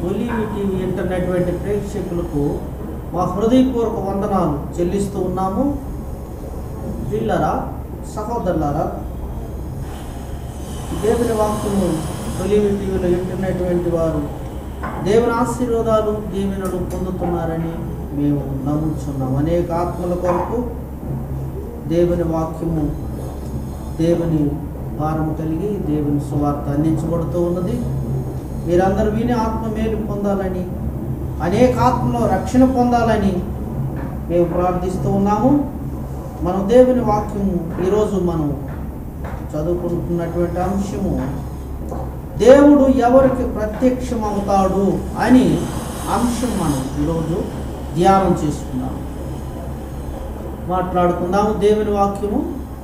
ఒలివి TV internet వంటి ప్రేక్షకులకు మా హృదయపూర్వక వందనాలు చెల్లిస్తూ ఉన్నాము పిల్లరా సహోదరులారా దేవుని వాక్యము ఒలివి టీవీలో ఇంటర్నెట్ వంటి వారు దేవుని ఆశీర్వాదాలు దీవెనలు పొందుతున్నారని మేము నమ్ముచున్నాం అనేక ఆత్మల కొరకు దేవుని వాక్యము దేవుని భారం కలిగి దేవుని సువార్త అందించబడుతూ ఉన్నది మీరందరూ విని ఆత్మ మేలు పొందాలని అనేక ఆత్మలో రక్షణ పొందాలని మేము ప్రార్థిస్తూ ఉన్నాము మన దేవుని వాక్యము ఈరోజు మనం చదువుకుంటున్నటువంటి అంశము దేవుడు ఎవరికి ప్రత్యక్షం అవుతాడు అని అంశం మనం ఈరోజు ధ్యానం చేసుకుందాం మాట్లాడుకుందాము దేవుని వాక్యము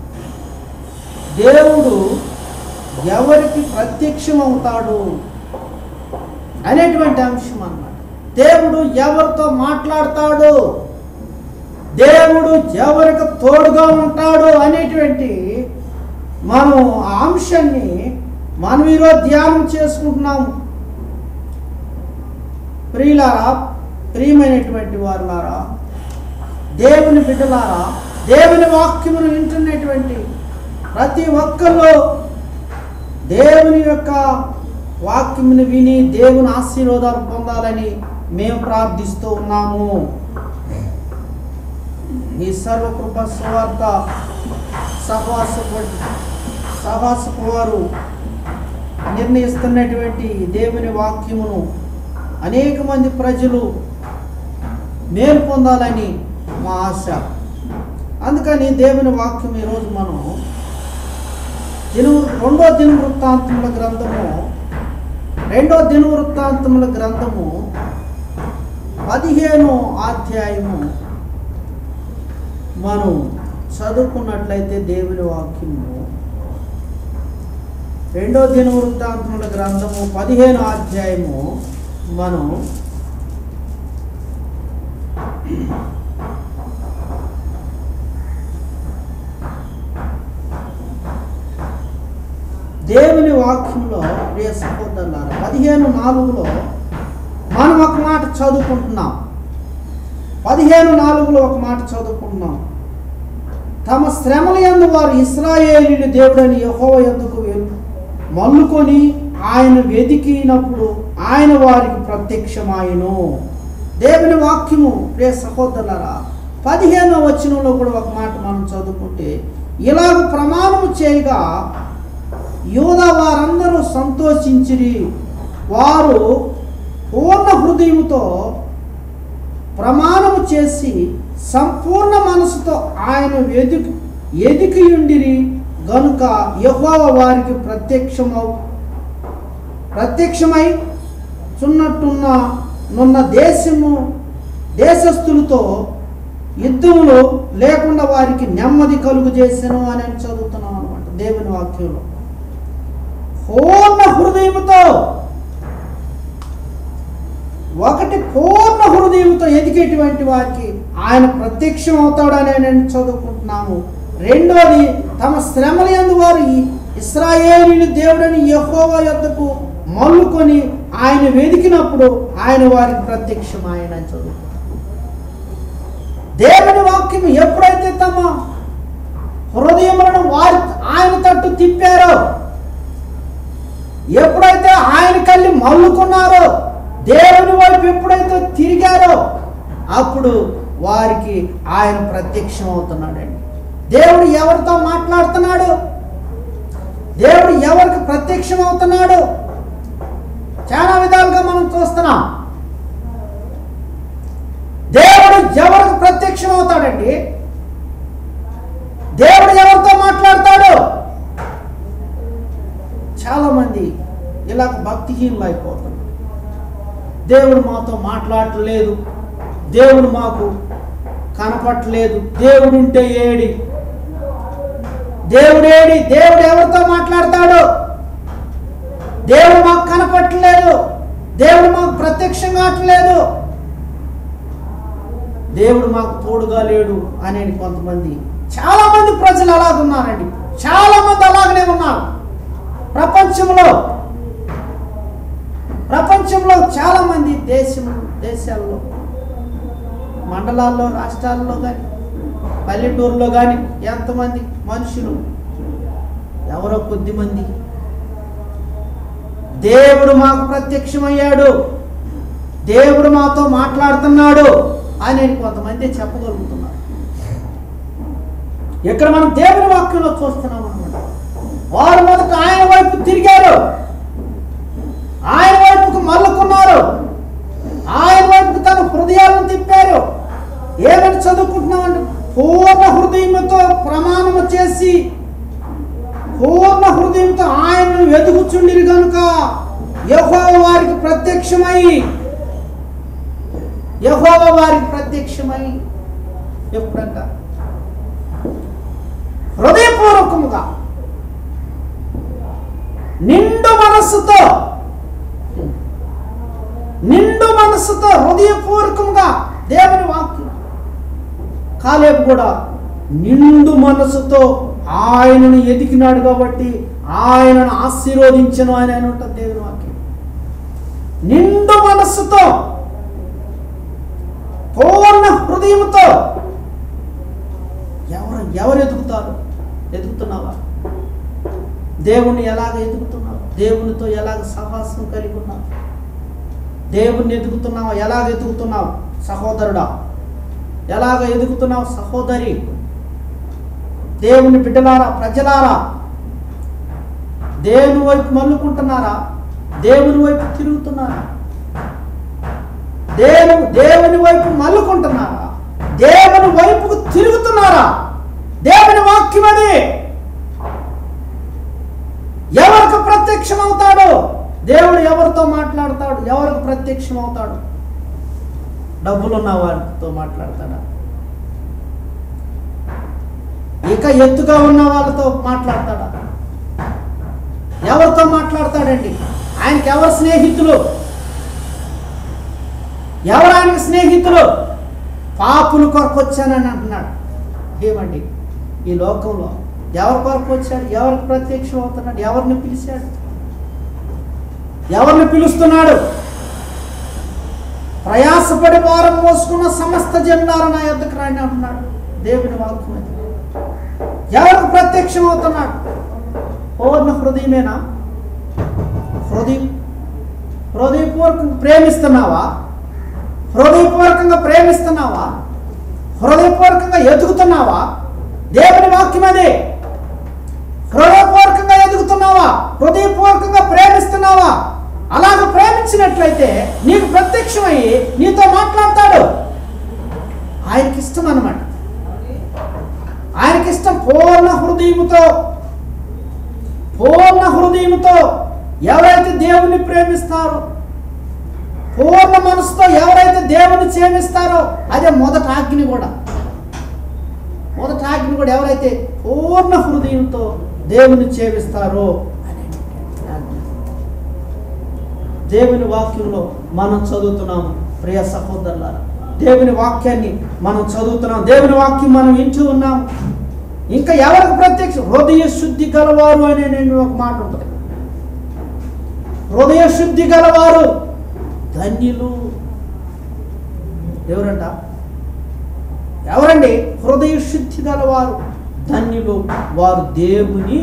దేవుడు ఎవరికి ప్రత్యక్షం అవుతాడు అనేటువంటి అంశం అన్నమాట దేవుడు ఎవరితో మాట్లాడతాడు దేవుడు ఎవరికి తోడుగా ఉంటాడు అనేటువంటి మనం ఆ అంశాన్ని మనం ఈరోజు ధ్యానం చేసుకుంటున్నాము ప్రియులారా ప్రియమైనటువంటి వారులారా దేవుని బిడ్డలారా దేవుని వాక్యమును వింటున్నటువంటి ప్రతి ఒక్కరిలో దేవుని యొక్క వాక్యమును విని దేవుని ఆశీర్వాదాలు పొందాలని మేము ప్రార్థిస్తూ ఉన్నాము ఈ సర్వకృప సువార్త సహవాసపు సహవాసపు వారు నిర్ణయిస్తున్నటువంటి దేవుని వాక్యమును అనేక మంది ప్రజలు మేలు పొందాలని మా ఆశ అందుకని దేవుని వాక్యం ఈరోజు మనం దిన రెండో దిన వృత్తాంతముల గ్రంథము రెండో దిన వృత్తాంతముల గ్రంథము పదిహేను అధ్యాయము మనం చదువుకున్నట్లయితే దేవుని వాక్యము రెండో దిన వృత్తాంతముల గ్రంథము పదిహేను అధ్యాయము మనం దేవుని వాక్యంలో ప్రియ సహోదరులారా పదిహేను నాలుగులో మనం ఒక మాట చదువుకుంటున్నాం పదిహేను నాలుగులో ఒక మాట చదువుకుంటున్నాం తమ శ్రమల యందు వారు ఇస్రాయేలీలు దేవుడని యెహోవా యొద్దకు వెళ్ళు మల్లుకొని ఆయన వెతికినప్పుడు ఆయన వారికి ప్రత్యక్షమాయను దేవుని వాక్యము ప్రియ సహోదరులారా పదిహేనవ వచనంలో కూడా ఒక మాట మనం చదువుకుంటే ఇలాగ ప్రమాణము చేయగా యోధ వారందరూ సంతోషించిరి వారు పూర్ణ హృదయముతో ప్రమాణము చేసి సంపూర్ణ మనసుతో ఆయన వెదుకు ఎదికియుండిరి గనుక యెహోవ వారికి ప్రత్యక్షమవు ప్రత్యక్షమై చున్నట్టున్న నున్న దేశము దేశస్థులతో యుద్ధములు లేకుండా వారికి నెమ్మది కలుగు చేసెను అని అని చదువుతున్నాం అనమాట దేవుని వాక్యంలో పూర్ణ హృదయముతో ఒకటి పూర్ణ హృదయంతో ఎదిగేటువంటి వారికి ఆయన ప్రత్యక్షం అవుతాడని నేను చదువుకుంటున్నాము రెండోది తమ శ్రమల యందు వారు ఈ ఇస్రాయేలీలు దేవుడని యెహోవా యొద్దకు మల్లుకొని ఆయన వెదికినప్పుడు ఆయన వారికి ప్రత్యక్షం ఆయన అని చదువుకుంటున్నాం దేవుని వాక్యం ఎప్పుడైతే తమ హృదయములను వారి ఆయన తట్టు తిప్పారో ఎప్పుడైతే ఆయన కళ్ళి మల్లుకున్నారో దేవుని వైపు ఎప్పుడైతే తిరిగారో అప్పుడు వారికి ఆయన ప్రత్యక్షం అవుతున్నాడండి దేవుడు ఎవరితో మాట్లాడుతున్నాడు దేవుడు ఎవరికి ప్రత్యక్షం అవుతున్నాడు చాలా విధాలుగా మనం చూస్తున్నాం దేవుడు ఎవరికి ప్రత్యక్షం అవుతాడండి దేవుడు ఎవరితో మాట్లాడతాడు చాలా మంది ఇలా భక్తిహీనులు అయిపోతున్నారు దేవుడు మాతో మాట్లాడట్లేదు దేవుడు మాకు కనపట్లేదు దేవుడు ఉంటే ఏడి దేవుడు ఏడి దేవుడు ఎవరితో మాట్లాడతాడు దేవుడు మాకు కనపట్టలేదు దేవుడు మాకు ప్రత్యక్షం కావట్లేదు దేవుడు మాకు తోడుగా లేడు అనేది కొంతమంది చాలా మంది ప్రజలు అలాగున్నారండి చాలా మంది అలాగనే ఉన్నారు ప్రపంచంలో ప్రపంచంలో చాలా మంది ఎంతమంది దేశం దేశాల్లో మండలాల్లో రాష్ట్రాల్లో కానీ పల్లెటూరులో కానీ ఎంతమంది మనుషులు ఎవరో కొద్ది మంది దేవుడు మాకు ప్రత్యక్షమయ్యాడు దేవుడు మాతో మాట్లాడుతున్నాడు అని కొంతమంది చెప్పగలుగుతున్నారు ఇక్కడ మనం దేవుని వాక్యంలో చూస్తున్నాం అనమాట వారు మొదట ఆయన వైపు తిరిగారు ఆయన వైపుకు మల్లుకున్నారు ఆయన వైపుకు తన హృదయాలను తిప్పారు ఏమని చదువుకుంటున్నామంటే పూర్ణ హృదయంతో ప్రమాణము చేసి పూర్ణ హృదయంతో ఆయనను వెతుకుచుండిరి కనుక యహోవ వారికి ప్రత్యక్షమై యహోవ వారికి ప్రత్యక్షమై ఎప్పుడంట హృదయపూర్వకముగా నిండు మనస్సుతో నిండు మనస్సుతో హృదయపూర్వకంగా దేవుని వాక్యం కాలేపు కూడా నిండు మనస్సుతో ఆయనను ఎదిగినాడు కాబట్టి ఆయనను ఆశీర్వదించను ఆయన అని ఉంటుంది దేవుని వాక్యం నిండు మనస్సుతో పూర్ణ హృదయంతో ఎవరు ఎవరు ఎదుగుతారు ఎదుగుతున్నావా దేవుణ్ణి ఎలాగ ఎదుగుతున్నావు దేవునితో ఎలాగ సహవాసం కలిగి ఉన్నావు దేవుణ్ణి ఎదుగుతున్నావా ఎలాగ ఎదుగుతున్నావు సహోదరుడా ఎలాగ ఎదుగుతున్నావు సహోదరి దేవుని బిడ్డలారా ప్రజలారా దేవుని వైపు మల్లుకుంటున్నారా దేవుని వైపు తిరుగుతున్నారా దేవుని దేవుని వైపు మల్లుకుంటున్నారా దేవుని వైపుకు తిరుగుతున్నారా దేవుని వాక్యం అది ఎవరికి ప్రత్యక్షం అవుతాడు దేవుడు ఎవరితో మాట్లాడతాడు ఎవరికి ప్రత్యక్షం అవుతాడు డబ్బులున్న వారితో మాట్లాడతాడా ఇక ఎత్తుగా ఉన్న వాళ్ళతో మాట్లాడతాడా ఎవరితో మాట్లాడతాడండి ఆయనకి ఎవరు స్నేహితులు ఎవరు ఆయనకి స్నేహితులు పాపుల కొరకు వచ్చానని అంటున్నాడు ఏమండి ఈ లోకంలో ఎవరి కొరకు వచ్చాడు ఎవరికి ప్రత్యక్షం అవుతున్నాడు ఎవరిని పిలిచాడు ఎవరిని పిలుస్తున్నాడు ప్రయాసపడి భారం మోసుకున్న సమస్త జెండాలు నా యొద్దకు రాని అంటున్నాడు దేవుని వాక్యం అది. ఎవరికి ప్రత్యక్షం అవుతున్నాడు పూర్ణ హృదయమేనా హృదయం హృదయపూర్వకంగా ప్రేమిస్తున్నావా హృదయపూర్వకంగా ప్రేమిస్తున్నావా హృదయపూర్వకంగా ఎదుగుతున్నావా దేవుని వాక్యం అదే హృదయపూర్వకంగా ఎదుగుతున్నావా హృదయపూర్వకంగా ప్రేమిస్తున్నావా అలాగ ప్రేమించినట్లయితే నీకు ప్రత్యక్షమయ్యి నీతో మాట్లాడతాడు ఆయనకి ఇష్టం అన్నమాట ఆయనకి ఇష్టం పూర్ణ హృదయముతో పూర్ణ హృదయముతో ఎవరైతే దేవుని ప్రేమిస్తారో పూర్ణ మనసుతో ఎవరైతే దేవుని ప్రేమిస్తారో అదే మొదట ఆజ్ఞ కూడా మొదట ఆజ్ఞ కూడా ఎవరైతే పూర్ణ హృదయంతో దేవుని చేవిస్తారో అనే ఆజ్ఞ. దేవుని వాక్యంలో మనం చదువుతున్నాము ప్రియ సహోదరులారా దేవుని వాక్యాన్ని మనం చదువుతున్నాం దేవుని వాక్యం మనం వింటూ ఉన్నాం ఇంకా ఎవరికి ప్రత్యక్ష హృదయ శుద్ధి గలవారు అనే నేను ఒక మాట ఉంటుంది హృదయ శుద్ధి గలవారు ధన్యులు ఎవరంట ఎవరండి హృదయ శుద్ధి గలవారు ధన్యులు వారు దేవుని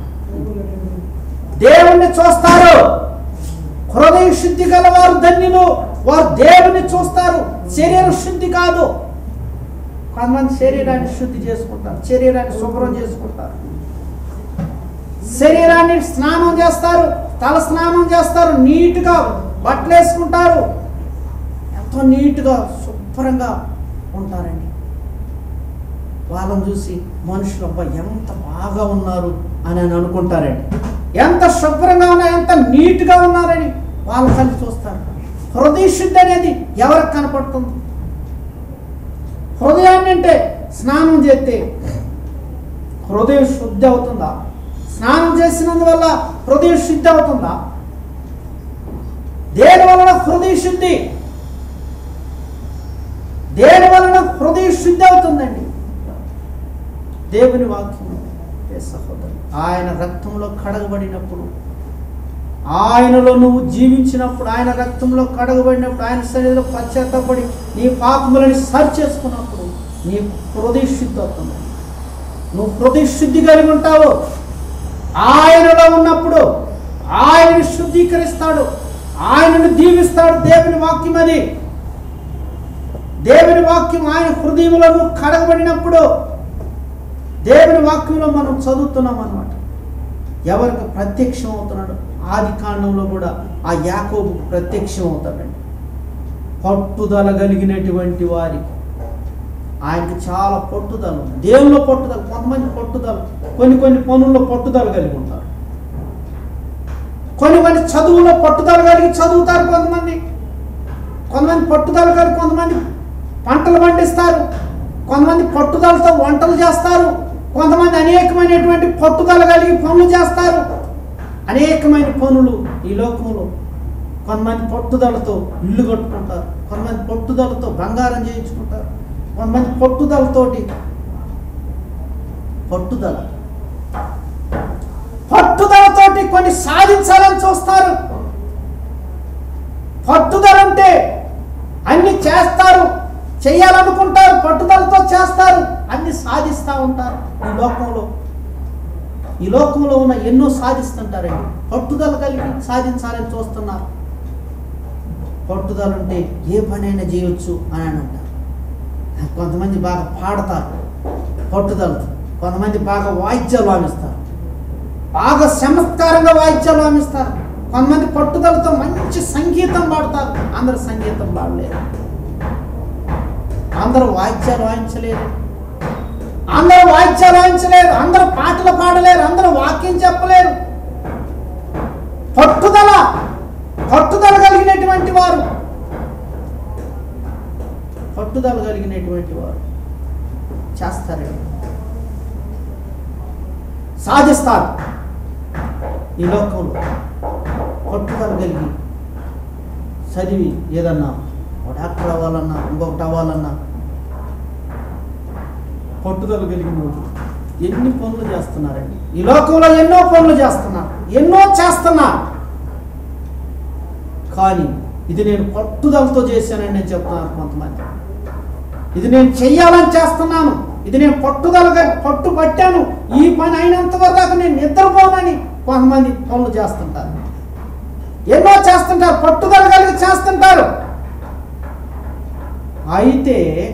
దేవుణ్ణి చూస్తారు హృదయ శుద్ధి గలవారు ధన్యులు వారు దేవుని చూస్తారు శరీర శుద్ధి కాదు కొంతమంది శరీరాన్ని శుద్ధి చేసుకుంటారు శరీరాన్ని శుభ్రం చేసుకుంటారు శరీరాన్ని స్నానం చేస్తారు తల స్నానం చేస్తారు నీట్గా బట్టలు వేసుకుంటారు ఎంతో నీట్గా శుభ్రంగా ఉంటారండి వాళ్ళని చూసి మనుషులు అబ్బా ఎంత బాగా ఉన్నారు అని అని అనుకుంటారండి ఎంత శుభ్రంగా ఉన్నారు ఎంత నీట్గా ఉన్నారని వాళ్ళ కలిసి చూస్తారు హృదయ శుద్ధి అనేది ఎవరికి కనపడుతుంది హృదయాన్ని అంటే స్నానం చేస్తే హృదయం శుద్ధి అవుతుందా స్నానం చేసినందువల్ల హృదయ శుద్ధి అవుతుందా దేని వలన హృదయ శుద్ధి దేని వలన హృదయ శుద్ధి అవుతుందండి దేవుని వాక్యం ఏ సహోదరు ఆయన రక్తంలో కడగబడినప్పుడు ఆయనలో నువ్వు జీవించినప్పుడు ఆయన రక్తంలో కడగబడినప్పుడు ఆయన శరీరంలో పశ్చాత్తపడి నీ పాపములని సరి చేసుకున్నప్పుడు నీ హృదయ శుద్ధి అవుతుంది నువ్వు హృదయ శుద్ధి కలిగి ఉంటావు ఆయనలో ఉన్నప్పుడు ఆయనను శుద్ధీకరిస్తాడు ఆయనను దీవిస్తాడు దేవుని వాక్యం అది దేవుని వాక్యం ఆయన హృదయంలో నువ్వు కడగబడినప్పుడు దేవుని వాక్యంలో మనం చదువుతున్నాం అన్నమాట ఎవరికి ప్రత్యక్షం అవుతున్నాడు ఆది కాండంలో కూడా ఆ యాకోబు ప్రత్యక్షం అవుతాడండి పట్టుదల కలిగినటువంటి వారికి ఆయనకి చాలా పట్టుదల ఉంది దేవుల్లో పట్టుదల కొంతమంది పట్టుదల కొన్ని కొన్ని పనుల్లో పట్టుదల కలిగి ఉంటారు కొన్ని కొన్ని చదువులో పట్టుదల కలిగి చదువుతారు కొంతమంది కొంతమంది పట్టుదల కలిగి కొంతమంది పంటలు పండిస్తారు కొంతమంది పట్టుదలతో వంటలు చేస్తారు కొంతమంది అనేకమైనటువంటి పట్టుదల కలిగి పనులు చేస్తారు అనేకమైన పనులు ఈ లోకంలో కొంతమంది పట్టుదలతో ఇల్లు కట్టుకుంటారు కొంతమంది పట్టుదలతో బంగారం చేయించుకుంటారు కొంతమంది పట్టుదలతోటి పట్టుదల పట్టుదలతోటి కొన్ని సాధించాలని చూస్తారు పట్టుదల అంటే అన్ని చేస్తారు చేయాలనుకుంటారు పట్టుదలతో చేస్తారు అన్ని సాధిస్తూ ఉంటారు ఈ లోకంలో ఈ లోకంలో ఉన్న ఎన్నో సాధిస్తుంటారండి పట్టుదల కలిగి సాధించాలని చూస్తున్నారు పట్టుదల ఉంటే ఏ పనైనా చేయొచ్చు అని అని అంటారు కొంతమంది బాగా పాడతారు పట్టుదలతో కొంతమంది బాగా వాయిద్యాలు వామిస్తారు బాగా చమత్కారంగా వాయిద్యాలు వామిస్తారు కొంతమంది పట్టుదలతో మంచి సంగీతం పాడతారు అందరు సంగీతం పాడలేరు అందరూ వాయిద్యాలు వాయించలేరు అందరూ వాయిద్యాలు వాయించలేరు అందరూ పాటలు పాడలేరు అందరూ వాక్యం చెప్పలేరు పట్టుదల పట్టుదల కలిగినటువంటి వారు పట్టుదల కలిగినటువంటి వారు చేస్తారండి సాధిస్తారు ఈ లోకంలో పట్టుదల కలిగి చదివి ఏదన్నా ఒక డాక్టర్ అవ్వాలన్నా ఇంకొకటి అవ్వాలన్నా పట్టుదల కలిగిన వాళ్ళు ఎన్ని పనులు చేస్తున్నారండి ఈ లోకంలో ఎన్నో పనులు చేస్తున్నారు ఎన్నో చేస్తున్నారు కానీ ఇది నేను పట్టుదలతో చేశానని నేను చెప్తున్నాను కొంతమంది ఇది నేను చెయ్యాలని చేస్తున్నాను ఇది నేను పట్టుదలగా పట్టు పట్టాను ఈ పని అయినంత వరకు నేను నిద్రపోనని కొంతమంది పనులు చేస్తుంటారు ఎన్నో చేస్తుంటారు పట్టుదల కలిగి చేస్తుంటారు అయితే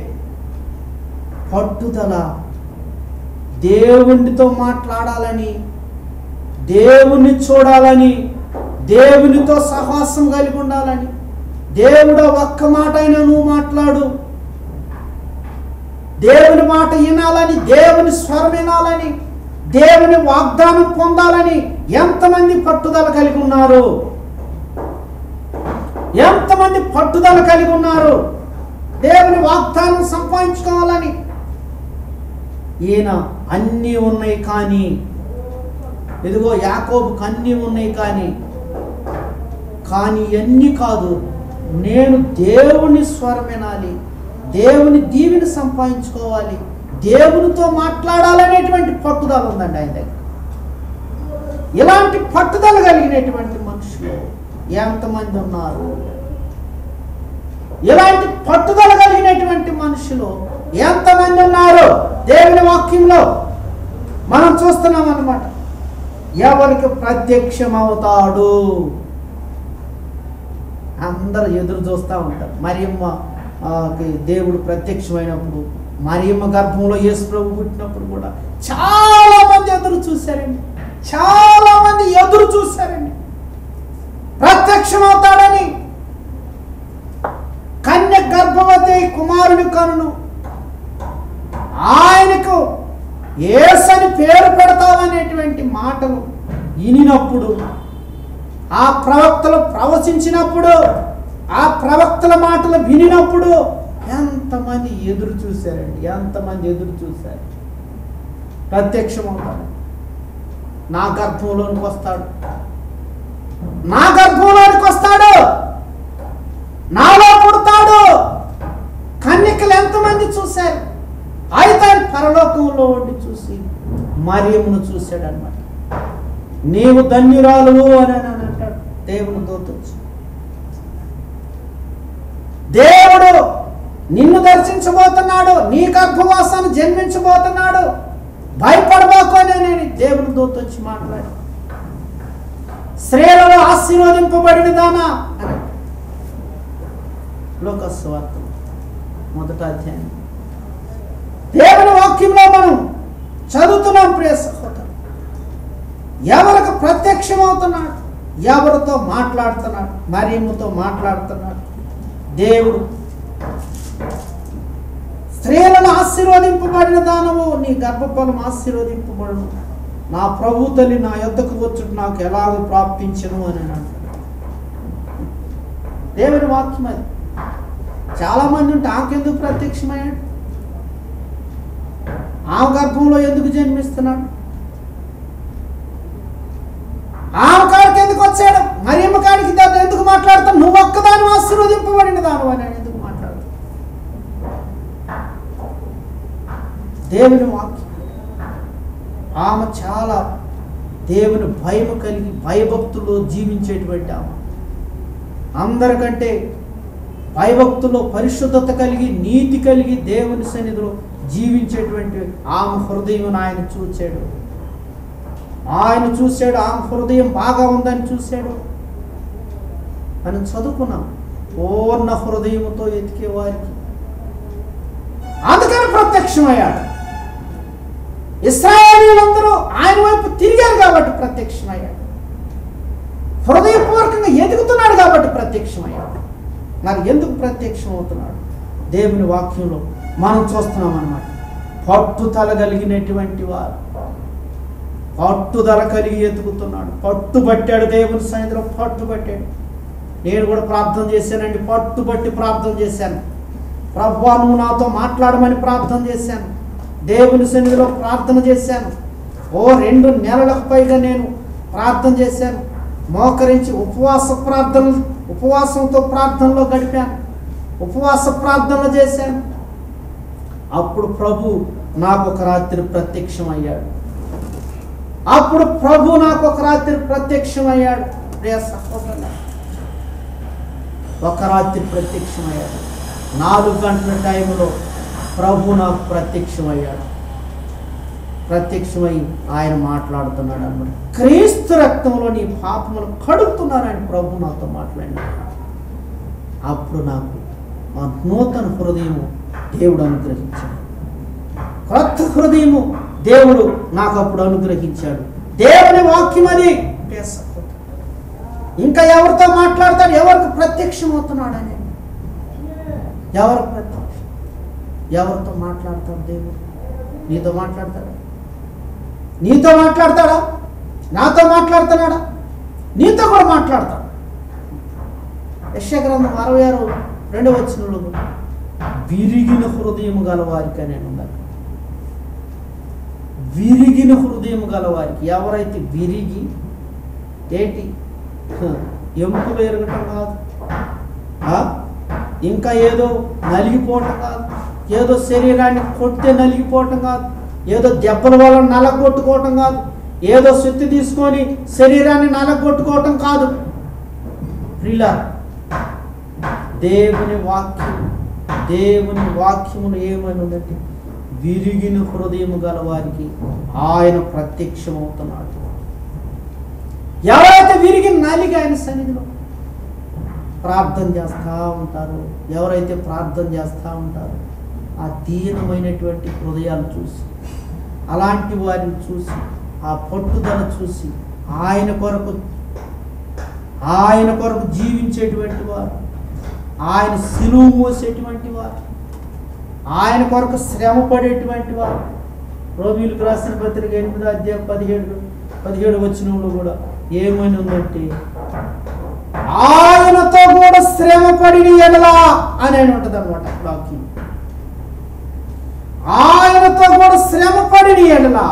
పట్టుదల దేవునితో మాట్లాడాలని దేవుని చూడాలని దేవునితో సహవాసం కలిగి ఉండాలని దేవుడు ఒక్క మాట అయినా నువ్వు మాట్లాడు దేవుని మాట వినాలని దేవుని స్వరం వినాలని దేవుని వాగ్దానం పొందాలని ఎంతమంది పట్టుదల కలిగి ఉన్నారు ఎంతమంది పట్టుదల కలిగి ఉన్నారు దేవుని వాగ్దానం సంపాదించుకోవాలని ఈయన అన్నీ ఉన్నాయి కానీ ఇదిగో యాకోబుకు అన్నీ ఉన్నాయి కానీ కానీ అన్నీ కాదు నేను దేవుని స్వరం వినాలి దేవుని దీవిని సంపాదించుకోవాలి దేవునితో మాట్లాడాలనేటువంటి పట్టుదల ఉందండి ఆయన దగ్గర ఇలాంటి పట్టుదల కలిగినటువంటి మనుషులు ఎంతమంది ఉన్నారు ఇలాంటి పట్టుదల కలిగినటువంటి మనుషులు ఎంతమంది ఉన్నారు దేవుని వాక్యంలో మనం చూస్తున్నాం అన్నమాట ఎవరికి ప్రత్యక్షమవుతాడు అందరూ ఎదురు చూస్తూ ఉంటారు మరియమ్మ ఆ, కి దేవుడు ప్రత్యక్షమైనప్పుడు మరియమ్మ గర్భంలో యేసు ప్రభు పుట్టినప్పుడు కూడా చాలా మంది ఎదురు చూశారండి చాలా మంది ఎదురు చూశారండి ప్రత్యక్షమవుతాడని కన్య గర్భవతి కుమారుని కనును ఆయనకు ఏసని పేరు పెడతామనేటువంటి మాటలు వినినప్పుడు ఆ ప్రవక్తలు ప్రవచించినప్పుడు ఆ ప్రవక్తల మాటలు వినినప్పుడు ఎంతమంది ఎదురు చూశారండి ఎంతమంది ఎదురు చూశారు ప్రత్యక్షమవుతాడు నా గర్భంలోనికి వస్తాడు నా గర్భంలోనికి వస్తాడు నాలో పుడతాడు కన్యకలు ఎంతమంది చూశారు అయితే ఆయన పరలోకంలో ఉండి చూసి మరియమును చూశాడు అనమాట నీవు ధన్యురాలు అని అని అని అంటాడు దేవుని దూతొచ్చు దేవుడు నిన్ను దర్శించబోతున్నాడు నీ గర్భవాసాన్ని జన్మించబోతున్నాడు భయపడబోకోనే దేవుని దూతొచ్చి మాట్లాడు స్త్రీలలో ఆశీర్వదింపబడిన దానా అని లోకస్వార్త మొదట అధ్యాయం దేవుని వాక్యంలో మనం చదువుతున్నాం ప్రియ సహోదరు ఎవరికి ప్రత్యక్షమవుతున్నాడు ఎవరితో మాట్లాడుతున్నాడు మరియమ్మతో మాట్లాడుతున్నాడు దేవుడు స్త్రీలను ఆశీర్వదింపబడిన దానము నీ గర్భఫలం ఆశీర్వదింపబడను నా ప్రభు తల్లి నా యొద్దకు వచ్చుట నాకు ఎలాగ ప్రాప్తించను అని అంటాడు దేవుని వాక్యం అది చాలా మంది ఉంటే ఆకెందుకు ప్రత్యక్షమయ్యాడు ఆమె గర్భంలో ఎందుకు జన్మిస్తున్నాడు ఆమె కాడికి ఎందుకు వచ్చాడు మరియమ్మ కాడికి దాన్ని ఎందుకు మాట్లాడతావు నువ్వు ఒక్కదాని ఆశీర్వదింపబడిన దాను అని ఆయన ఎందుకు మాట్లాడతావు దేవుని వాక్యం ఆమె చాలా దేవుని భయం కలిగి భయభక్తుల్లో జీవించేటువంటి ఆమె అందరికంటే భయభక్తుల్లో పరిశుద్ధత కలిగి నీతి కలిగి దేవుని సన్నిధిలో జీవించేటువంటి ఆమె హృదయం ఆయన చూచాడు ఆయన చూశాడు ఆమె హృదయం బాగా ఉందని చూశాడు అని చదువుకున్నాం పూర్ణ హృదయంతో ఎతికే వారికి అందుకని ప్రత్యక్షమయ్యాడు ఇస్రాయేలీలందరూ ఆయన వైపు తిరిగారు కాబట్టి ప్రత్యక్షమయ్యాడు హృదయపూర్వకంగా ఎదుగుతున్నాడు కాబట్టి ప్రత్యక్షమయ్యాడు మరి ఎందుకు ప్రత్యక్షం అవుతున్నాడు దేవుని వాక్యంలో మనం చూస్తున్నాం అన్నమాట పట్టుదల కలిగినటువంటి వారు పట్టుదల కలిగి ఎదుగుతున్నాడు పట్టుబట్టాడు దేవుని సన్నిధిలో పట్టుబట్టాడు నేను కూడా ప్రార్థన చేశానండి పట్టుబట్టి ప్రార్థన చేశాను ప్రభు నువ్వు నాతో మాట్లాడమని ప్రార్థన చేశాను దేవుని సన్నిధిలో ప్రార్థన చేశాను ఓ రెండు నెలలకు పైగా నేను ప్రార్థన చేశాను మోకరించి ఉపవాస ప్రార్థన ఉపవాసంతో ప్రార్థనలో గడిపాను ఉపవాస ప్రార్థనలు చేశాను అప్పుడు ప్రభు నాకు ఒక రాత్రి ప్రత్యక్షం అయ్యాడు అప్పుడు ప్రభు నాకు ఒక రాత్రి ప్రత్యక్షం అయ్యాడు ప్రియ సహోదరుల ఒక రాత్రి ప్రత్యక్షం అయ్యాడు నాలుగు గంటల టైంలో ప్రభు నాకు ప్రత్యక్షం అయ్యాడు ప్రత్యక్షమై ఆయన మాట్లాడుతున్నాడు అన్నమాట క్రీస్తు రక్తంలో నీ పాపములు కడుగుతున్నానని ప్రభు నాతో మాట్లాడినాడు అప్పుడు నాకు ఆ నూతన హృదయము దేవుడు అనుగ్రహించాడు క్రొత్త హృదయము దేవుడు నాకు అప్పుడు అనుగ్రహించాడు దేవుని వాక్యం అది ఇంకా ఎవరితో మాట్లాడతాడు ఎవరికి ప్రత్యక్షం అవుతున్నాడు అని ఎవరు ప్రత్యక్షం ఎవరితో మాట్లాడతాడు దేవుడు నీతో మాట్లాడతాడా నీతో మాట్లాడతాడా నాతో మాట్లాడుతున్నాడా నీతో కూడా మాట్లాడతాడు యశగ్రంథం అరవై ఆరు రెండవ వచ్చినలో విరిగిన హృదయం గల వారికి అని ఉండాలి విరిగిన హృదయం గల వారికి ఎవరైతే విరిగి ఏంటి హ, ఎముకలు ఎరగటం కాదు ఆ? ఇంకా ఏదో నలిగిపోవటం కాదు ఏదో శరీరాన్ని కొడితే నలిగిపోవటం కాదు ఏదో దెబ్బల వల్ల నలగొట్టుకోవటం కాదు ఏదో శక్తి తీసుకొని శరీరాన్ని నలగొట్టుకోవటం కాదు ప్రిలా దేవుని వాక్యం దేవుని వాక్యమును ఏమని ఉందంటే విరిగిన హృదయము గల వారికి ఆయన ప్రత్యక్షమవుతున్నాడు ఎవరైతే విరిగి నలిగి ఆయన సన్నిధిలో ప్రార్థన చేస్తూ ఉంటారు ఎవరైతే ప్రార్థన చేస్తూ ఉంటారో ఆ దీనమైనటువంటి హృదయాలు చూసి అలాంటి వారిని చూసి ఆ పట్టుదల చూసి ఆయన కొరకు ఆయన కొరకు జీవించేటువంటి వారు ఆయన సిలువు మోసేటువంటి వారు ఆయన కొరకు శ్రమ పడేటువంటి వారు రోమిలకు రాసిన పత్రిక ఎనిమిదో అధ్యాయం పదిహేడు పదిహేడు వచ్చినంలో కూడా ఏమని ఉందంటే ఆయనతో కూడా శ్రమ పడిన ఎడలా అని అని ఉంటుంది అనమాట వాక్యం ఆయనతో కూడా శ్రమ పడిన ఎడలా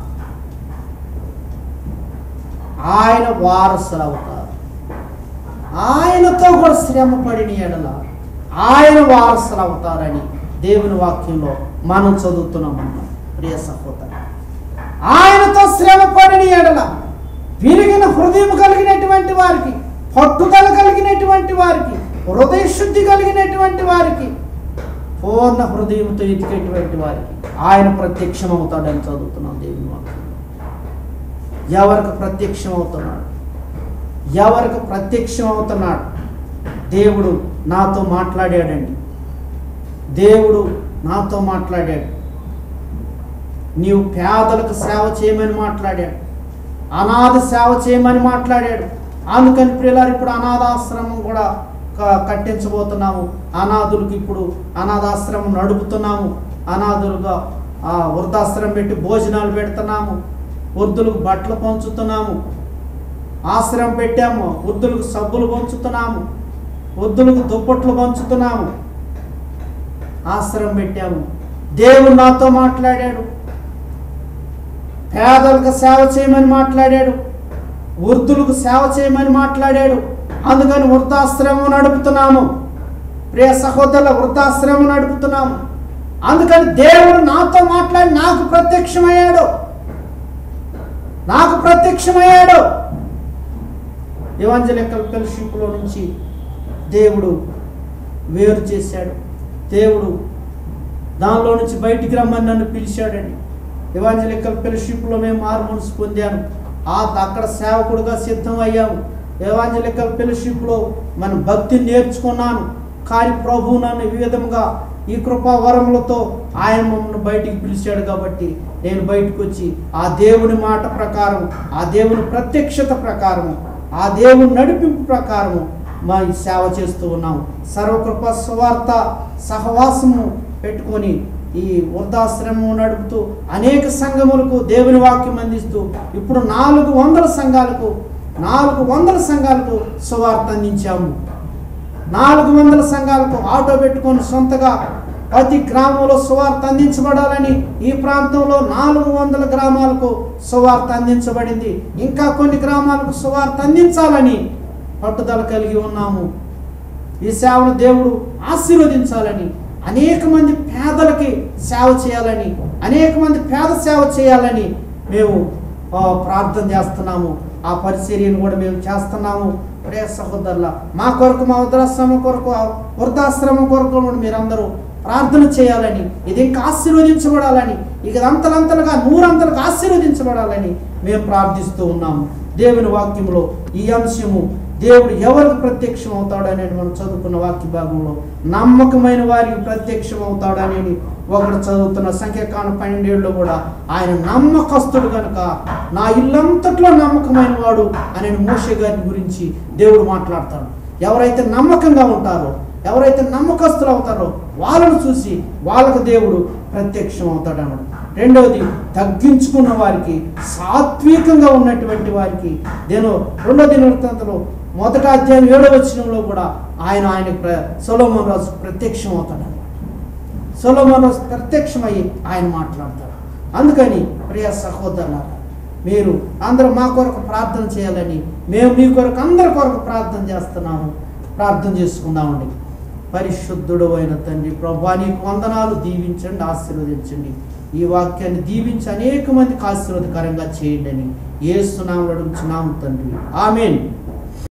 ఆయన వారసులు అవుతారు ఆయనతో కూడా శ్రమ పడిన ఎడల ఆయన వారసులు అవుతారని దేవుని వాక్యంలో మనం చదువుతున్నాం అన్నమాట ప్రియ సహోదరు ఆయనతో శ్రమ పడిన ఎడల విరిగిన హృదయం కలిగినటువంటి వారికి పట్టుదల కలిగినటువంటి వారికి హృదయ శుద్ధి కలిగినటువంటి వారికి పూర్ణ హృదయంతో ఎతికేటువంటి వారికి ఆయన ప్రత్యక్షం అవుతాడని చదువుతున్నాం దేవుని వాక్యం ఎవరికి ప్రత్యక్షం అవుతున్నాడు ఎవరికి ప్రత్యక్షం అవుతున్నాడు దేవుడు నాతో మాట్లాడాడండి దేవుడు నాతో మాట్లాడాడు నీవు పేదలకు సేవ చేయమని మాట్లాడాడు అనాథ సేవ చేయమని మాట్లాడాడు అందుకని పిల్లలు ఇప్పుడు అనాథాశ్రమం కూడా క- కట్టించబోతున్నాము అనాథులకు ఇప్పుడు అనాథాశ్రమం నడుపుతున్నాము అనాథులుగా ఆ, వృద్ధాశ్రమం పెట్టి భోజనాలు పెడుతున్నాము వృద్ధులకు బట్టలు పంచుతున్నాము ఆశ్రమం పెట్టాము వృద్ధులకు సబ్బులు పంచుతున్నాము వృద్ధులకు దుప్పట్లు పంచుతున్నాము ఆశ్రమం పెట్టాము దేవుడు నాతో మాట్లాడాడు పేదలకు సేవ చేయమని మాట్లాడాడు వృద్ధులకు సేవ చేయమని మాట్లాడాడు అందుకని వృద్ధాశ్రమం నడుపుతున్నాము ప్రియ సహోదరుల వృద్ధాశ్రమం నడుపుతున్నాము అందుకని దేవుడు నాతో మాట్లాడి నాకు ప్రత్యక్షమయ్యాడు నాకు ప్రత్యక్షమయ్యాడు ఇవాంజలికల్ ఫెలోషిప్లో నుంచి దేవుడు వేరు చేశాడు దేవుడు దానిలో నుంచి బయటికి రమ్మని నన్ను పిలిచాడండి ఇవాంజలికల్ ఫెలోషిప్లో మేము మారు మనసు పొందాను ఆ అక్కడ సేవకుడుగా సిద్ధం అయ్యాము ఎవాంజలికల్ ఫెలోషిప్లో మన భక్తిని నేర్చుకున్నాను కానీ ప్రభువు నన్ను ఈ విధంగా ఈ కృపా వరములతో ఆయన మమ్మల్ని బయటికి పిలిచాడు కాబట్టి నేను బయటకు వచ్చి ఆ దేవుని మాట ప్రకారం ఆ దేవుని ప్రత్యక్షత ప్రకారం ఆ దేవుని నడిపింపు ప్రకారము మా ఈ సేవ చేస్తూ ఉన్నాము సర్వకృప సువార్త సహవాసము పెట్టుకొని ఈ వృద్ధాశ్రమం నడుపుతూ అనేక సంఘములకు దేవుని వాక్యం అందిస్తూ ఇప్పుడు నాలుగు వందల సంఘాలకు నాలుగు వందల సంఘాలకు సువార్త అందించాము నాలుగు వందల సంఘాలకు ఆటో పెట్టుకొని సొంతగా ప్రతి గ్రామంలో సువార్త అందించబడాలని ఈ ప్రాంతంలో నాలుగు వందల గ్రామాలకు సువార్త అందించబడింది ఇంకా కొన్ని గ్రామాలకు సువార్త అందించాలని పట్టుదల కలిగి ఉన్నాము ఈ సేవను దేవుడు ఆశీర్వదించాలని అనేక మంది పేదలకి సేవ చేయాలని అనేక మంది పేద సేవ చేయాలని మేము ఆ, ప్రార్థన చేస్తున్నాము ఆ పరిచర్యను కూడా మేము చేస్తున్నాము ప్రియ సహోదరుల మా కొరకు మా వృద్ధాశ్రమం కొరకు ఆ వృద్ధాశ్రమం కొరకు కూడా మీరందరూ ప్రార్థన చేయాలని ఇది ఇంకా ఆశీర్వదించబడాలని ఇక అంతలంతలుగా నూరంతలుగా ఆశీర్వదించబడాలని మేము ప్రార్థిస్తూ ఉన్నాము దేవుని వాక్యంలో ఈ అంశము దేవుడు ఎవరికి ప్రత్యక్షం అవుతాడు అనేది మనం చదువుకున్న వాక్య భాగంలో నమ్మకమైన వారికి ప్రత్యక్షం అవుతాడు అనేది ఒకడు చదువుతున్న సంఖ్యాకాండ పన్నెండేళ్ళలో కూడా ఆయన నమ్మకస్తుడు కనుక నా ఇల్లంతట్లో నమ్మకమైన వాడు అనే మోషే గారి గురించి దేవుడు మాట్లాడతాడు ఎవరైతే నమ్మకంగా ఉంటారో ఎవరైతే నమ్మకస్తులు అవుతారో వాళ్ళను చూసి వాళ్ళకు దేవుడు ప్రత్యక్షం అవుతాడు అన్నాడు రెండవది తగ్గించుకున్న వారికి సాత్వికంగా ఉన్నటువంటి వారికి నేను రెండో దినవృత్తాంతలో మొదట అధ్యాయం ఏడవ వచనంలో కూడా ఆయన ఆయన ప్ర సొలోమోన్ రాజు ప్రత్యక్షం అవుతాడు అన్నమాట సొలోమోన్ రాజు ప్రత్యక్షమయ్యి ఆయన మాట్లాడతాడు అందుకని ప్రియ సహోదరులారా మీరు అందరూ మా కొరకు ప్రార్థన చేయాలని మేము మీ కొరకు అందరి కొరకు ప్రార్థన చేస్తున్నాము ప్రార్థన చేసుకుందామండి పరిశుద్ధుడు అయిన తండ్రి ప్రభా నీకు వందనాలు దీవించండి ఆశీర్వదించండి ఈ వాక్యాన్ని దీవించి అనేక మందికి ఆశీర్వాదకరంగా చేయండి అని ఏసునామం అడుగుచున్నాము తండ్రి ఆమెన్